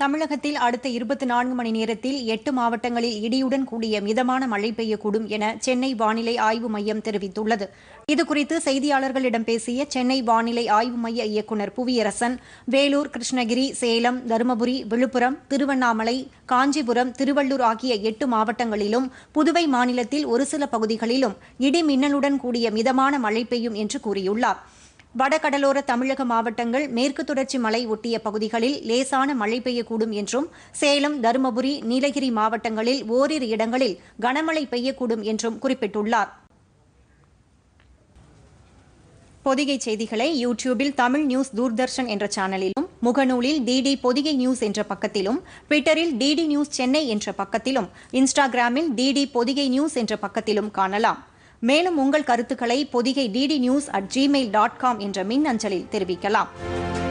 தமிழகத்தில் அடுத்த இருபத்தி நான்கு மணி நேரத்தில் எட்டு மாவட்டங்களில் இடியுடன் கூடிய மிதமான மழை பெய்யக்கூடும் என சென்னை வானிலை ஆய்வு மையம் தெரிவித்துள்ளது இதுகுறித்து செய்தியாளர்களிடம் பேசிய சென்னை வானிலை ஆய்வு மைய இயக்குநர் புவியரசன் வேலூர் கிருஷ்ணகிரி சேலம் தருமபுரி விழுப்புரம் திருவண்ணாமலை காஞ்சிபுரம் திருவள்ளூர் ஆகிய எட்டு மாவட்டங்களிலும் புதுவை மாநிலத்தில் ஒரு சில பகுதிகளிலும் இடி மின்னலுடன் கூடிய மிதமான மழை பெய்யும் என்று கூறியுள்ளார் வடகடலோர தமிழக மாவட்டங்கள் மேற்கு தொடர்ச்சி மலை ஒட்டிய பகுதிகளில் லேசான மழை பெய்யக்கூடும் என்றும் சேலம் தருமபுரி நீலகிரி மாவட்டங்களில் ஓரிரு இடங்களில் கனமழை பெய்யக்கூடும் என்றும் குறிப்பிட்டுள்ளார் பொதிகை செய்திகளை யூடியூபில் தமிழ் நியூஸ் தூர்தர்ஷன் என்ற சேனலிலும் முகநூலில் டிடி பொதிகை நியூஸ் என்ற பக்கத்திலும் ட்விட்டரில் டிடி நியூஸ் சென்னை என்ற பக்கத்திலும் இன்ஸ்டாகிராமில் டிடி பொதிகை நியூஸ் என்ற பக்கத்திலும் காணலாம் மேலும் உங்கள் கருத்துக்களை Podhigai DD news at Gmail dot com என்ற மின் அஞ்சலில் தெரிவிக்கலாம்